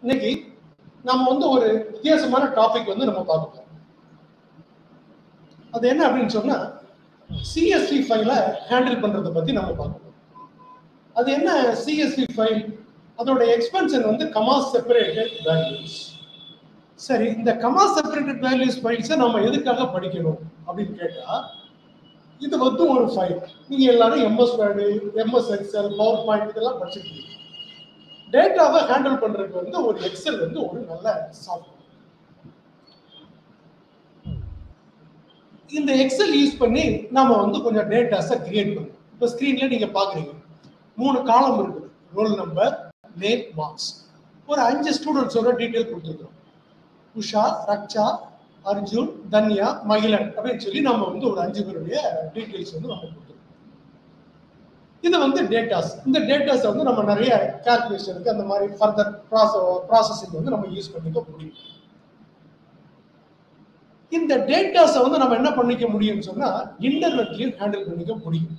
இன்னைக்கு நம்ம வந்து ஒரு வித்தியாசமான டாபிக் வந்து நம்ம பார்க்க போறோம் அது என்ன அப்படின்னு சொன்னா சிஎஸ்வி ஃபைலை ஹேண்டில் பண்றதை பத்தி நம்ம பார்க்க போறோம் அது என்ன சிஎஸ்வி ஃபைல் அதோட எக்ஸ்பென்ஷன் வந்து கமா செப்பரேட்டட் வேல்யூஸ் சரி இந்த கமா செப்பரேட்டட் வேல்யூஸ் ஃபைல்ஸை நம்ம எதுக்காக படிக்கணும் அப்படின்னு கேட்டா இது வந்து ஒரு ஃபைல் நீங்க எல்லாரும் MS Word MS Excel PowerPoint இதெல்லாம் படிச்சிருக்கீங்க டேட்டாவை ஹேண்டில் பண்றதுக்கு வந்து ஒரு எக்ஸல் வந்து ஒரு நல்ல சாஃப்ட்வேர் இந்த எக்ஸல் யூஸ் பண்ணி நாம வந்து கொஞ்சம் டேட்டாஸை கிரியேட் பண்ணுவோம் இப்போ ஸ்க்ரீன்ல நீங்க பாக்குறீங்க மூணு காலம் இருக்குது ரோல் நம்பர் நேம் மார்க்ஸ் ஒரு அஞ்சு ஸ்டூடெண்ட்ஸோட டீட்டெயில் கொடுத்துருக்கோம் உஷா ரக்ஷா அர்ஜுன் தன்யா மகிழன் அப்படின்னு சொல்லி நம்ம வந்து ஒரு அஞ்சு பேருடைய டீட்டெயில்ஸ் வந்து நம்ம கொடுத்துருக்கோம் இது வந்து டேட்டாஸ் இந்த டேட்டாஸ் வந்து நம்ம நிறைய கால்குலேஷனுக்கு அந்த மாதிரி ஃபர்தர் ப்ராசஸிங் வந்து நம்ம யூஸ் பண்ணிக்க முடியும் இந்த டேட்டாஸை வந்து நம்ம என்ன பண்ணிக்க முடியும்னு சொன்னா இன்டர்நெட்லயும் ஹேண்டில் பண்ணிக்க முடியும்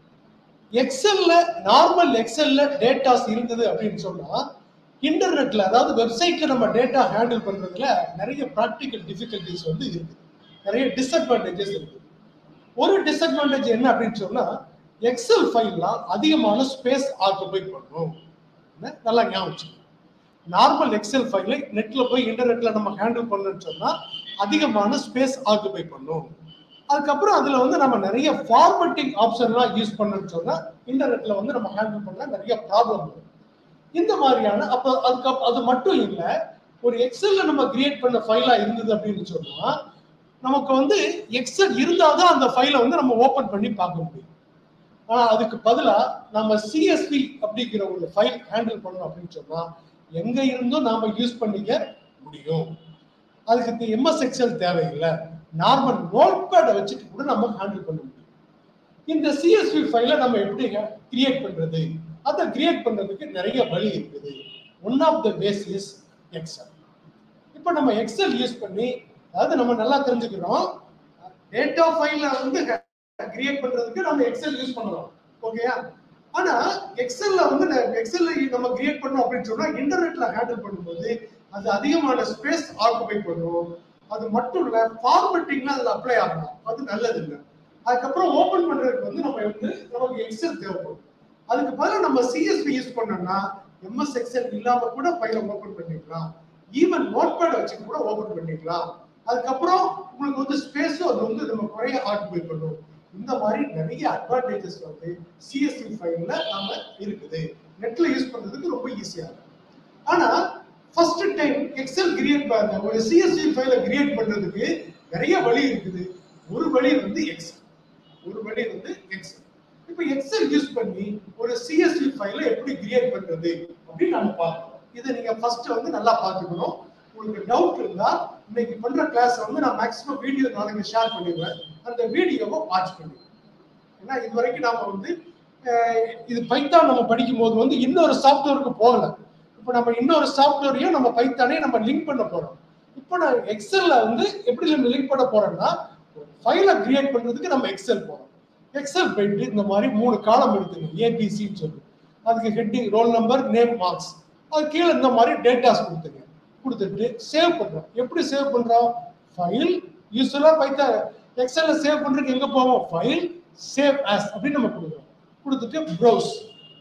எக்ஸல்ல நார்மல் எக்ஸல்ல டேட்டாஸ் இருந்தது அப்படின்னு சொன்னா இன்டர்நெட்ல அதாவது வெப்சைட்ல நம்ம டேட்டா ஹேண்டில் பண்றதுல நிறைய ப்ராக்டிக்கல் டிஃபிகல்டிஸ் வந்து இருக்கு நிறைய டிஸ்அட்வான்டேஜஸ் இருக்கு ஒரு டிஸ்அட்வான்டேஜ் என்ன அப்படின்னு சொன்னா எக்ஸல் ஃபைல்லாம் அதிகமான ஸ்பேஸ் ஆக்குபை பண்ணும் என்ன? நல்லா ஞாபகம் நார்மல் எக்ஸல் ஃபைலை நெட்ல போய் இன்டர்நெட்ல நம்ம ஹேண்டில் பண்ணணும்னு சொன்னா அதிகமான ஸ்பேஸ் ஆக்குபை பண்ணும் அதுக்கப்புறம் அதுல வந்து நம்ம நிறைய ஃபார்மட்டிங் ஆப்ஷன்லாம் யூஸ் பண்ணணும்னு சொன்னா இன்டர்நெட்ல வந்து நம்ம ஹேண்டில் பண்ண நிறைய ப்ராப்ளம் வரும் இந்த மாதிரியான அப்ப அதுக்கு அது மட்டும் இல்ல ஒரு எக்ஸல்ல நம்ம கிரியேட் பண்ண ஃபைலா இருந்தது அப்படின்னு சொன்னா நமக்கு வந்து எக்ஸல் இருந்தாதான் அந்த ஃபைலை வந்து நம்ம ஓபன் பண்ணி பார்க்க முடியும் ஆனா அதுக்கு பதிலா நம்ம சிஎஸ்பி அப்படிங்கிற ஒரு ஃபைல் ஹேண்டில் பண்ணோம் அப்படின்னு சொன்னா எங்க இருந்தும் நாம யூஸ் பண்ணிக்க முடியும் அதுக்கு எம்எஸ் எக்ஸல் தேவையில்லை நார்மல் நோட் பேடை வச்சுட்டு கூட நம்ம ஹேண்டில் பண்ண முடியும் இந்த சிஎஸ்பி ஃபைலை நம்ம எப்படி கிரியேட் பண்றது அதை கிரியேட் பண்றதுக்கு நிறைய வழி இருக்குது one of the ways is Excel இப்போ நம்ம எக்ஸல் யூஸ் பண்ணி அதாவது நம்ம நல்லா தெரிஞ்சுக்கிறோம் டேட்டா ஃபைல வந்து கிரியேட் பண்றதுக்கு நம்ம எக்ஸல் யூஸ் பண்ணலாம் ஓகேயா ஆனா எக்ஸல்ல வந்து எக்ஸல்ல நம்ம கிரியேட் பண்ணோம் அப்படின்னு சொன்னா இன்டர்நெட்ல ஹேண்டில் பண்ணும்போது அது அதிகமான ஸ்பேஸ் ஆக்குபை பண்ணும் அது மட்டும் இல்ல ஃபார்மட்டிங்லாம் அதுல அப்ளை ஆகலாம் அது நல்லது இல்லை அதுக்கப்புறம் ஓபன் பண்றதுக்கு வந்து நம்ம வந்து நமக்கு எக்ஸல் தேவைப்படும் அதுக்கு பதிலாக நம்ம சிஎஸ்பி யூஸ் பண்ணோம்னா எம்எஸ் எக்ஸல் இல்லாம கூட ஃபைலை ஓபன் பண்ணிக்கலாம் ஈவன் நோட் பேட் வச்சு கூட ஓபன் பண்ணிக்கலாம் அதுக்கப்புறம் உங்களுக்கு வந்து ஸ்பேஸும் அது வந்து நம்ம குறைய ஆக்குபை பண்ணும் இந்த மாதிரி நிறைய அட்வான்டேஜஸ் வந்து சிஎஸ்பி ஃபைல்ல நாம இருக்குது நெட்ல யூஸ் பண்றதுக்கு ரொம்ப ஈஸியா இருக்கும் ஆனா ஃபர்ஸ்ட் டைம் எக்ஸல் கிரியேட் பண்ண ஒரு சிஎஸ்பி ஃபைலை கிரியேட் பண்றதுக்கு நிறைய வழி இருக்குது ஒரு வழி வந்து எக்ஸல் ஒரு வழி வந்து எக்ஸல் இப்போ எக்ஸல் யூஸ் பண்ணி ஒரு சிஎஸ்வி ஃபைலை எப்படி கிரியேட் பண்றது அப்படின்னு நம்ம பார்க்கணும் இதை நீங்க ஃபர்ஸ்ட் வந்து நல்லா பார்த்துக்கணும் உங்களுக்கு டவுட் இருந்தா இன்னைக்கு பண்ற கிளாஸ் வந்து நான் மேக்ஸிமம் வீடியோ நாளைக்கு ஷேர் பண்ணிடுவேன் அந்த வீடியோவை வாட்ச் பண்ணுங்க ஏன்னா இது வரைக்கும் நாம வந்து அஹ், இது பைத்தான் நம்ம படிக்கும் போது வந்து இன்னொரு சாஃப்ட்வேருக்கு போகல இப்போ நம்ம இன்னொரு சாஃப்ட்வேரையும் நம்ம பைத்தானே நம்ம லிங்க் பண்ண போறோம் இப்போ நான் எக்ஸல்ல வந்து எப்படி நம்ம லிங்க் பண்ண போறோம்னா ஃபைலை கிரியேட் பண்றதுக்கு நம்ம எக்ஸல் போறோம் எக்ஸல் போயிட்டு இந்த மாதிரி மூணு காலம் எடுத்துங்க ஏபிசின்னு சொல்லி அதுக்கு heading roll number name marks அது கீழே இந்த மாதிரி டேட்டாஸ் கொடுத்துங்க கொடுத்துட்டு சேவ் பண்றோம் எப்படி சேவ் பண்றோம் ஃபைல் யூஸ்வலா பைத்தா எக்ஸல்ல சேவ் பண்றதுக்கு எங்க போவோம் ஃபைல் சேவ் as அப்படின்னு நம்ம கொடுக்குறோம் கொடுத்துட்டு ப்ரௌஸ்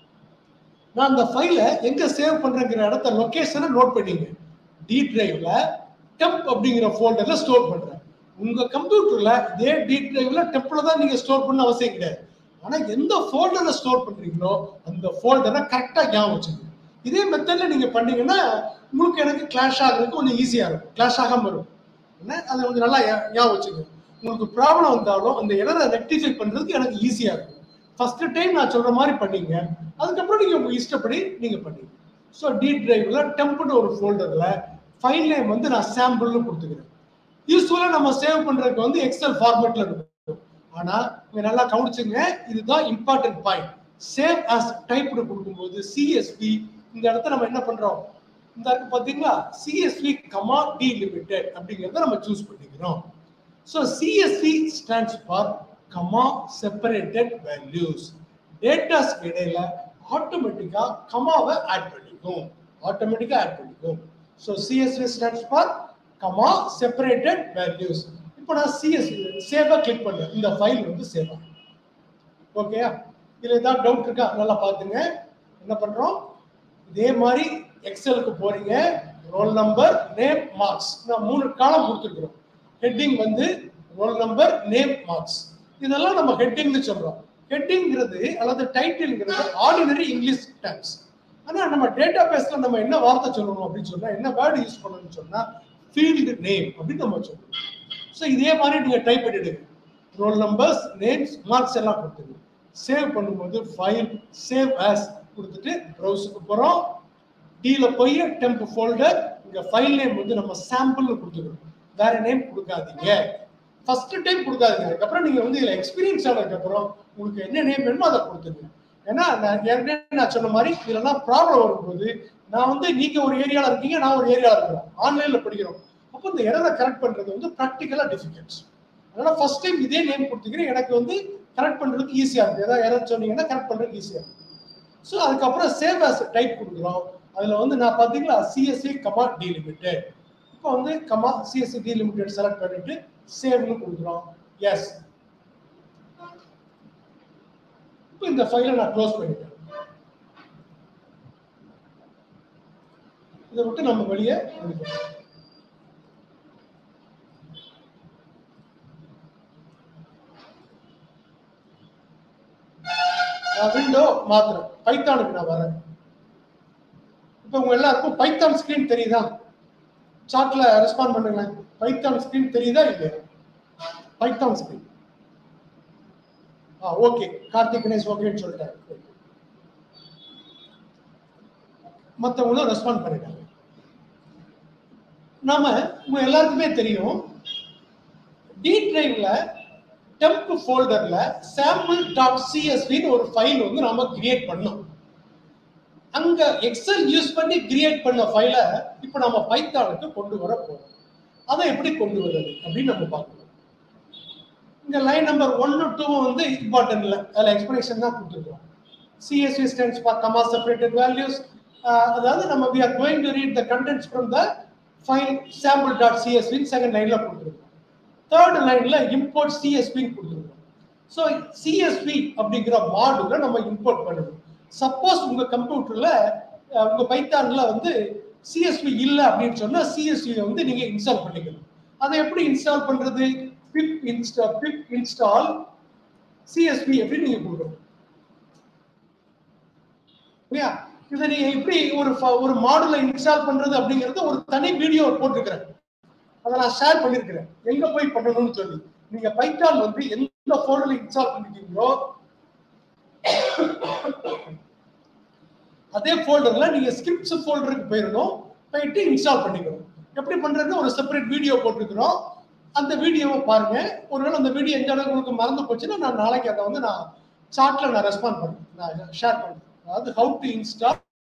நான் அந்த ஃபைலை எங்க சேவ் பண்றேங்கிற இடத்த லொகேஷனை நோட் பண்ணிங்க டி டிரைவ்ல டெம்ப் அப்படிங்கிற ஃபோல்டர்ல ஸ்டோர் பண்றேன் உங்க கம்ப்யூட்டர்ல இதே டி டிரைவ்ல டெம்ப்ல தான் நீங்க ஸ்டோர் பண்ண அவசியம் கிடையாது ஆனா எந்த ஃபோல்டர்ல ஸ்டோர் பண்றீங்களோ அந்த ஃபோல்டரை கரெக்டா ஞாபகம் வச்சுக்கணும் இதே மெத்தட்ல நீங்க பண்ணீங்கன்னா உங்களுக்கு எனக்கு கிளாஷ் ஆகுறதுக்கு கொஞ்சம் ஈஸியா இருக்கும் கிளாஷ் ஆகாம இருக்கும் என்ன அதை கொஞ்சம் நல்லா ஞா- ஞாபகம் வச்சுக்கோங்க உங்களுக்கு ப்ராப்ளம் வந்தாலும் அந்த எரரை ரெக்டிஃபை பண்றதுக்கு எனக்கு ஈஸியா இருக்கும் ஃபர்ஸ்ட் டைம் நான் சொல்ற மாதிரி பண்ணீங்க அதுக்கப்புறம் நீங்க உங்க இஷ்டப்படி நீங்க பண்ணீங்க ஸோ டி டிரைவ்ல டெம்ப்னு ஒரு ஃபோல்டர்ல ஃபைல் நேம் வந்து நான் சாம்பிள்னு கொடுத்துக்கிறேன் யூஸ்வலா நம்ம சேவ் பண்றதுக்கு வந்து எக்ஸல் ஃபார்மேட்ல இருக்கும் ஆனா இங்க நல்லா கவனிச்சுங்க இதுதான் இம்பார்ட்டன்ட் பாயிண்ட் சேவ் as டைப்னு கொடுக்கும்போது சிஎஸ்பி இந்த இடத்த நம்ம என்ன பண்றோம் இந்த இருக்கு பாத்தீங்களா சிஎஸ்பி கமா டி லிமிடெட் அப்படிங்கறத நம்ம சூஸ் பண்ணிக்கிறோம் so CSV stands for comma separated values டேட்டாஸ்க்கு இடையில ஆட்டோமேட்டிக்கா கமாவை ஆட் பண்ணிக்கும் ஆட்டோமேட்டிக்கா ஆட் பண்ணிக்கும் so CSV stands for comma separated values இப்போ நான் சிஎஸ்வி சேவா கிளிக் பண்ணேன் இந்த ஃபைல் வந்து சேவா ஓகே இதுல ஏதாவது டவுட் இருக்கா நல்லா பாத்துங்க என்ன பண்றோம் இதே மாதிரி எக்ஸலுக்கு போறீங்க ரோல் நம்பர் நேம் மார்க்ஸ் நான் மூணு காலம் கொடுத்துருக்குறோம் ஹெட்டிங் வந்து ரோல் நம்பர் நேம் மார்க்ஸ் இதெல்லாம் நம்ம ஹெட்டிங்னு சொல்றோம் ஹெட்டிங்கிறது அல்லது டைட்டில்ங்கிறது ஆர்டினரி இங்கிலீஷ் டேர்ம்ஸ் ஆனா நம்ம டேட்டா பேஸ்ல நம்ம என்ன வார்த்தை சொல்லணும் அப்படின்னு சொன்னா என்ன வேர்டு யூஸ் பண்ணணும்னு சொன்னா ஃபீல்டு நேம் அப்படின்னு நம்ம சொல்லணும் ஸோ இதே மாதிரி நீங்க டைப் பண்ணிடுங்க ரோல் நம்பர்ஸ் நேம்ஸ் மார்க்ஸ் எல்லாம் கொடுத்துருங்க சேவ் பண்ணும்போது ஃபைல் சேவ் ஆஸ் கொடுத்துட்டு ப்ரௌஸுக்கு போகிறோம் டீல போய் டெம்ப் ஃபோல்டர் இங்க ஃபைல் நேம் வந்து நம்ம சாம்பிள்னு கொடுத்துக்கணும் வேற நேம் கொடுக்காதீங்க ஃபர்ஸ்ட் டைம் கொடுக்காதீங்க அதுக்கப்புறம் நீங்க வந்து இதுல எக்ஸ்பீரியன்ஸ் ஆனதுக்கப்புறம் உங்களுக்கு என்ன நேம் வேணுமோ அதை கொடுத்துருங்க ஏன்னா நான் ஏற்கனவே நான் சொன்ன மாதிரி இதுலலாம் ப்ராப்ளம் வரும்போது நான் வந்து நீங்க ஒரு ஏரியால இருக்கீங்க நான் ஒரு ஏரியால இருக்கிறோம் ஆன்லைன்ல படிக்கிறோம் அப்போ இந்த எரரை கரெக்ட் பண்றது வந்து ப்ராக்டிக்கலா டிஃபிகல்ட் அதனால ஃபர்ஸ்ட் டைம் இதே நேம் கொடுத்துக்கிறேன் எனக்கு வந்து கரெக்ட் பண்றதுக்கு ஈஸியா இருக்கு ஏதாவது எரர் சொன்னீங்கன்னா கரெக்ட் பண்றதுக்கு ஈஸியா இருக்கும் ஸோ அதுக்கப்புறம் சேவ் ஆஸ் டைப் கொடுக்குறோம் அதுல வந்து நான் பாத்தீங்களா சிஎஸ்சி கமா டி லிமிடெட் இப்போ வந்து comma CSV delimited select பண்ணிட்டு சேவ்னு கொடுக்குறோம் எஸ் இப்போ இந்த ஃபைலை நான் க்ளோஸ் பண்ணிட்டேன் இதை விட்டு நம்ம வெளியே எடுக்கணும் நான் விண்டோ மாத்துறேன் பைத்தானுக்கு நான் வரேன் இப்போ உங்க எல்லாருக்கும் பைத்தான் ஸ்கிரீன் தெரியுதா சாட்ல ரெஸ்பாண்ட் பண்ணுங்க பைத்தான் ஸ்கிரீன் தெரியுதா இல்லையா பைத்தான் ஸ்கிரீன் ஆ ஓகே கார்த்திக் கணேஷ் ஓகேன்னு சொல்லிட்டாரு மற்றவங்களும் ரெஸ்பாண்ட் பண்ணிட்டாங்க நாம உங்க எல்லாருக்குமே தெரியும் டி டிரைவ்ல டெம்ப் ஃபோல்டர்ல சாம்பிள் டாட் சிஎஸ்வின்னு ஒரு ஃபைல் வந்து நாம கிரியேட் பண்ணோம் அங்க எக்ஸல் யூஸ் பண்ணி கிரியேட் பண்ண ஃபைலை இப்போ நம்ம பைத்தானுக்கு கொண்டு வர போறோம் அதை எப்படி கொண்டு வர்றது அப்படின்னு நம்ம பார்க்கணும் இங்க லைன் நம்பர் ஒன்னு டூ வந்து இம்பார்ட்டன்ட் இல்லை அதில் எக்ஸ்பிளேஷன் தான் கொடுத்துருக்கோம் CSV stands for comma separated values அதாவது நம்ம we are going to read the contents from the file sample dot சிஎஸ்வின்னு செகண்ட் லைன்ல கொடுத்துருக்கோம் தேர்ட் லைன்ல இம்போர்ட் சிஎஸ்பின்னு கொடுத்துருக்கோம் ஸோ சிஎஸ்பி அப்படிங்கிற மாடுல நம்ம இம்போர்ட் பண்ணணும் சப்போஸ் உங்க கம்ப்யூட்டர்ல உங்க பைத்தான்ல வந்து சிஎஸ்பி இல்லை அப்படின்னு சொன்னா சிஎஸ்பி வந்து நீங்க இன்ஸ்டால் பண்ணிக்கணும் அதை எப்படி இன்ஸ்டால் பண்றது pip install pip install CSV எப்படி நீங்க கொடுக்கணும் இல்லையா இதை நீங்க எப்படி ஒரு ஒரு மாடுல இன்ஸ்டால் பண்றது அப்படிங்கிறது ஒரு தனி வீடியோ போட்டிருக்கிறேன் அதை நான் ஷேர் பண்ணிருக்கிறேன் எங்க போய் பண்ணணும்னு சொல்லி நீங்க பைத்தான் வந்து எந்த போல்டர்ல இன்ஸ்டால் பண்ணிருக்கீங்களோ அதே ஃபோல்டர்ல நீங்க ஸ்கிரிப்ட்ஸ் ஃபோல்டருக்கு போயிடணும் போயிட்டு இன்ஸ்டால் பண்ணிக்கணும் எப்படி பண்றதுன்னு ஒரு செப்பரேட் வீடியோ போட்டிருக்கிறோம் அந்த வீடியோவை பாருங்க ஒருவேளை அந்த வீடியோ எந்த அளவுக்கு உங்களுக்கு மறந்து போச்சுன்னா நான் நாளைக்கு அதை வந்து நான் சாட்ல நான் ரெஸ்பாண்ட் பண்ணுறேன் நான் ஷேர் பண்ணுறேன் அதாவது ஹவு டு இன்ஸ்டால்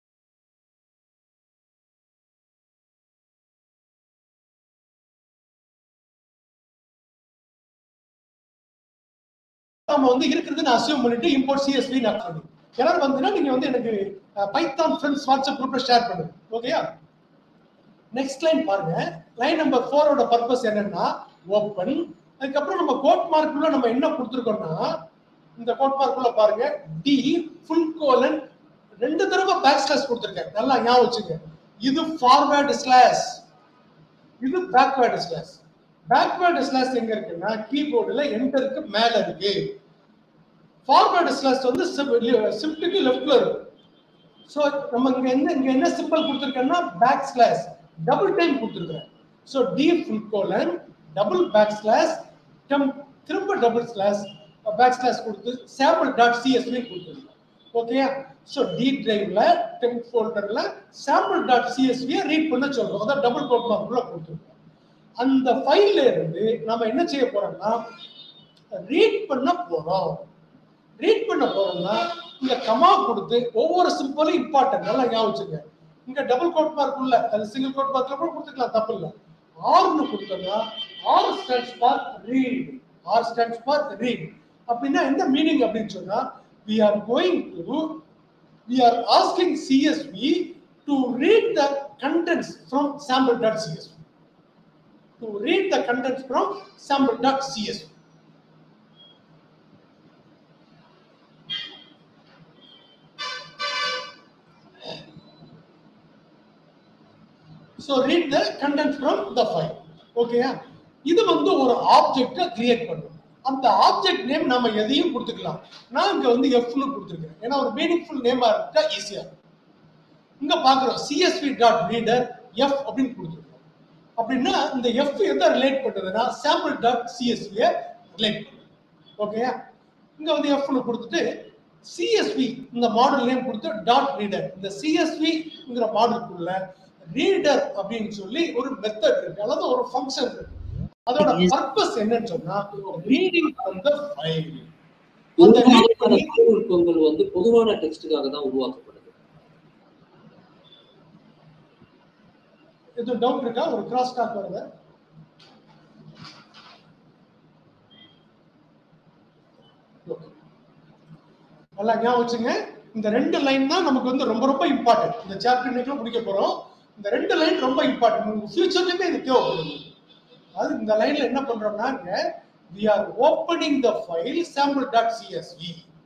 நம்ம வந்து இருக்கிறது நான் அசியூம் பண்ணிட்டு இம்போர்ட் சிஎஸ்பி நான் பண்ணி யாராவது வந்துன்னா நீங்க வந்து எனக்கு பைத்தான் ஃப்ரெண்ட்ஸ் வாட்ஸ்அப் குரூப்ல ஷேர் பண்ணுங்க ஓகேயா நெக்ஸ்ட் லைன் பாருங்க லைன் நம்பர் ஃபோரோட பர்பஸ் என்னன்னா ஓப்பன் அதுக்கப்புறம் நம்ம கோட் மார்க்குள்ள நம்ம என்ன கொடுத்துருக்கோம்னா இந்த கோட் மார்க்குள்ள பாருங்க டி ஃபுல் கோலன் ரெண்டு தடவை பேக் ஸ்லாஷ் கொடுத்துருக்கேன் நல்லா ஞாபகம் வச்சுங்க இது ஃபார்வேர்டு ஸ்லாஷ் இது பேக்வேர்டு ஸ்லாஷ் பேக்வேர்டு ஸ்லாஷ் எங்க இருக்குன்னா கீபோர்டுல என்டருக்கு மேல இருக்கு ஃபார்வேர்டு ஸ்லாஷ் வந்து சிம்பிளுக்கு லெஃப்ட்ல இருக்கும் ஸோ நம்ம இங்க என்ன இங்க என்ன சிம்பிள் கொடுத்துருக்கேன்னா பேக் ஸ்லாஷ் டபுள் டைம் கொடுத்துருக்கேன் so D full colon double back slash திரும்ப டபுள் ஸ்லாஷ் பேக் ஸ்லாஷ் கொடுத்து சாம்பிள் டாட் சிஎஸ்வி கொடுத்துருக்கேன் ஓகேயா ஸோ டி டிரைவ்ல டெம்ப் ஃபோல்டர்ல சாம்பிள் டாட் சிஎஸ்வியை ரீட் பண்ண சொல்றோம் அதான் டபுள் கோட் மார்க்குள்ள கொடுத்துருக்கோம் அந்த ஃபைல்ல இருந்து நம்ம என்ன செய்ய போறோம்னா ரீட் பண்ண போறோம் ரீட் பண்ண போறோம்னா இங்க கமா கொடுத்து ஒவ்வொரு சிம்பிளும் இம்பார்ட்டன்ட் நல்லா ஞாபகம் வச்சுங்க இங்க டபுள் கோட் மார்க் உள்ள அது சிங்கிள் கோட் மார்க்ல கூட கொடுத்துக்கலாம் தப்பு இல்லை ஆர்னு கொடுத்தோம்னா R stands for read R stands for read அப்படின்னா என்ன மீனிங் அப்படின்னு சொன்னா we are going to we are asking CSV to read the contents from sample dot CS to read the contents from sample dot CS so read the content from the file ஓகேயா இது வந்து ஒரு ஆப்ஜெக்டை create பண்ணும் அந்த object name நம்ம எதையும் கொடுத்துக்கலாம் நான் இங்க வந்து எஃப்னு கொடுத்துருக்கேன் ஏன்னா ஒரு மீனிங்ஃபுல் நேமா இருக்கா ஈஸியா இங்க பாக்குறோம் சிஎஸ்வி டாட் ரீடர் எஃப் அப்படின்னு கொடுத்துருக்கோம் அப்படின்னா இந்த எஃப் எதை ரிலேட் பண்ணுதுன்னா சாம்பிள் டாட் சிஎஸ்வியை ரிலேட் பண்ணுது ஓகேயா இங்க வந்து எஃப்னு கொடுத்துட்டு சிஎஸ்வி இந்த மாடல் நேம் கொடுத்து டாட் ரீடர் இந்த சிஎஸ்விங்கிற மாடலுக்குள்ள ரீடர் அப்படின்னு சொல்லி ஒரு மெத்தட் இருக்கு அல்லது ஒரு ஃபங்க்ஷன் இருக்கு அதோட பர்பஸ் என்னன்னு சொன்னா ரீடிங் ஃப்ரம் த ஃபைல் அந்த read பொதுவான பண்ணி தொழில்நுட்பங்கள் வந்து பொதுவான டெக்ஸ்டுக்காக தான் உருவாக்கப்படுது எதுவும் டவுட் இருக்கா ஒரு கிராஸ் டாக் வருது Okay. நல்லா ஞாபகம் வச்சுங்க இந்த ரெண்டு லைன் தான் நமக்கு வந்து ரொம்ப ரொம்ப இம்பார்ட்டன்ட் இந்த சாப்டர் இன்னைக்கு முடிக்க போறோம் இந்த ரெண்டு லைன் ரொம்ப இம்பார்ட்டன்ட் உங்க ஃபியூச்சர்லயுமே இது தேவைப்படுது அது இந்த லைன்ல என்ன பண்றோம்னா இங்க we are opening the file sample.csv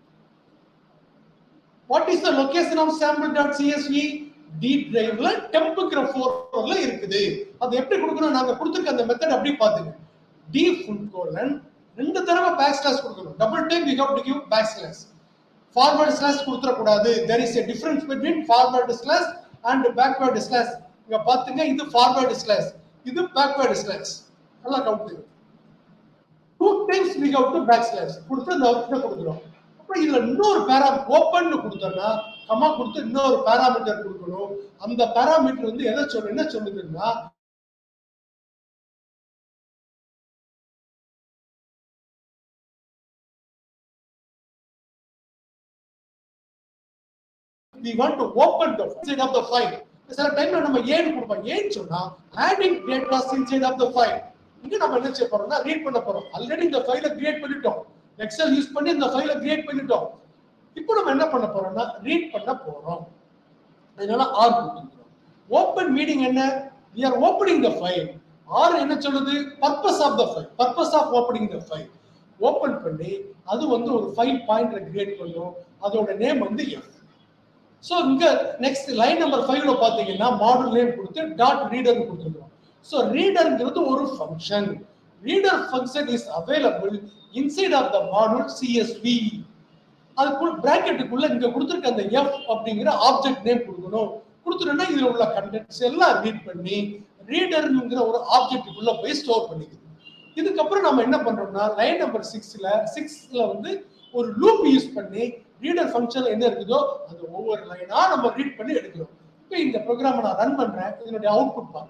what is the location of sample.csv d driveல tempங்கிற ஃபோல்டர்ல இருக்குது அது எப்படி கொடுக்கணும் நாங்க கொடுத்திருக்க அந்த மெத்தட் அப்படி பாத்துங்க d full colon ரெண்டு தடவை பேக் ஸ்லாஷ் கொடுக்கணும் double time we have to give back slash forward slash கொடுத்துட கூடாது there is a difference between forward slash and backward slash இங்க பாத்துங்க இது forward slash இது backward slash நல்லா count two times we have to back slash கொடுத்து அந்த output கொடுக்குறோம் அப்புறம் இதுல இன்னொரு பேரா ஓப்பன் கொடுத்தோம்னா கமா கொடுத்து இன்னொரு பேராமீட்டர் கொடுக்கணும் அந்த பேராமீட்டர் வந்து எதை சொல்லு என்ன சொல்லுதுன்னா we want to open the inside of the file சில டைம்ல நம்ம ஏன் கொடுப்போம் ஏன் சொன்னா adding data inside of the file இங்க நம்ம என்ன செய்ய போறோம்னா ரீட் பண்ண போறோம் ஆல்ரெடி இந்த ஃபைலை கிரியேட் பண்ணிட்டோம் எக்ஸல் யூஸ் பண்ணி இந்த ஃபைலை கிரியேட் பண்ணிட்டோம் இப்போ நம்ம என்ன பண்ண போறோம்னா ரீட் பண்ண போறோம் அதனால ஆர் கொடுத்துருக்கோம் ஓப்பன் மீனிங் என்ன we are opening the file R என்ன சொல்லுது purpose of the file purpose of opening the file open பண்ணி அது வந்து ஒரு ஃபைல் பாயிண்டர் கிரியேட் பண்ணும் அதோட நேம் வந்து எஃப் ஸோ இங்க நெக்ஸ்ட் லைன் நம்பர் ஃபைவ்ல பாத்தீங்கன்னா மாடல் நேம் கொடுத்து டாட் ரீடர் கொடுத்துருக்கோம் ஸோ ரீடர்ங்கிறது ஒரு function reader function is available inside of the model CSV அதுக்குள்ள பிராக்கெட்டுக்குள்ள இங்க கொடுத்துருக்க அந்த எஃப் அப்படிங்கிற ஆப்ஜெக்ட் நேம் கொடுக்கணும் கொடுத்துட்டோம்னா இதுல உள்ள கண்டென்ட்ஸ் எல்லாம் ரீட் பண்ணி ரீடர்ங்கிற ஒரு ஆப்ஜெக்ட்டுக்குள்ள போய் ஸ்டோர் பண்ணிக்குது இதுக்கப்புறம் நம்ம என்ன பண்றோம்னா லைன் நம்பர் சிக்ஸ்ல சிக்ஸ்ல வந்து ஒரு லூப் யூஸ் பண்ணி ரீடர் ஃபங்க்ஷன் என்ன இருக்குதோ அந்த ஒவ்வொரு லைனா நம்ம ரீட் பண்ணி எடுக்கிறோம் இப்போ இந்த ப்ரோக்ராமை நான் ரன் பண்றேன் இதனுடைய அவுட்புட் பாருங்க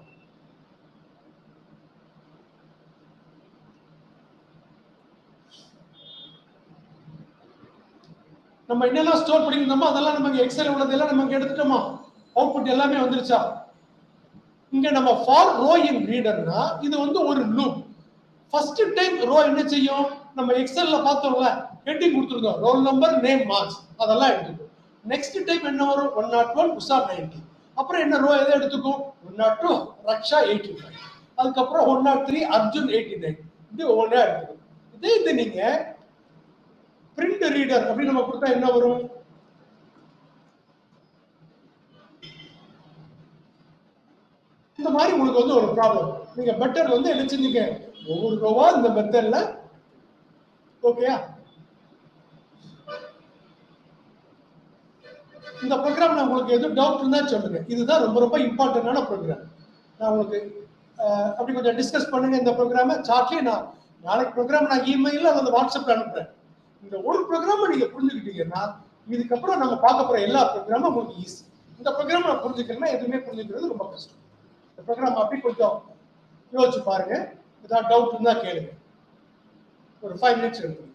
நம்ம என்னெல்லாம் ஸ்டோர் பண்ணியிருந்தோமோ அதெல்லாம் நமக்கு எக்ஸல் உள்ளதெல்லாம் நமக்கு எடுத்துட்டோமா அவுட்புட் எல்லாமே வந்துருச்சா இங்க நம்ம ஃபார் ரோ இன் ரீடர்னா இது வந்து ஒரு லூப் ஃபர்ஸ்ட் டைம் ரோ என்ன செய்யும் நம்ம எக்ஸல்ல பார்த்தோம்ல ஹெட்டிங் கொடுத்துருக்கோம் ரோல் நம்பர் நேம் மார்க்ஸ் அதெல்லாம் எடுத்துக்கும் நெக்ஸ்ட் டைம் என்ன வரும் one nought one Usha ninety அப்புறம் என்ன ரோ எதை எடுத்துக்கும் one nought two Raksha eighty five அதுக்கப்புறம் one nought three Arjun eighty nine இது ஒவ்வொன்றா எடுத்துக்கும் இதே இது நீங்க பிரிண்ட் ரீடர் அப்படின்னு நம்ம கொடுத்தா என்ன வரும் இந்த மாதிரி உங்களுக்கு வந்து ஒரு ப்ராப்ளம் நீங்க பெட்டர் வந்து என்ன செஞ்சீங்க ஒவ்வொரு ரோவா இந்த மெத்தட்ல ஓகேயா இந்த ப்ரோக்ராம் நான் உங்களுக்கு எதுவும் டவுட் இருந்தா சொல்லுங்க இதுதான் ரொம்ப ரொம்ப இம்பார்ட்டன்டான ப்ரோக்ராம் நான் உங்களுக்கு அஹ், அப்படி கொஞ்சம் டிஸ்கஸ் பண்ணுங்க இந்த ப்ரோக்ராமை சார்ட்லயே நான் நாளைக்கு ப்ரோக்ராம் நான் இமெயில அல்லது வாட்ஸ்அப்ல அனுப்புறேன் இந்த ஒரு ப்ரோக்ராமை நீங்க புரிஞ்சுக்கிட்டீங்கன்னா இதுக்கப்புறம் நம்ம பார்க்க போற எல்லா ப்ரோக்ராமும் உங்களுக்கு ஈஸி இந்த ப்ரோக்ராம் நான் புரிஞ்சுக்கணும்னா எதுவுமே புரிஞ்சுக்கிறது ரொம்ப கஷ்டம் இந்த ப்ரோக்ராம் அப்படி கொஞ்சம் யோசிச்சு பாருங்க ஏதாவது டவுட் இருந்தா கேளுங்க ஒரு ஃபைவ் மினிட்ஸ் எடுக்கும்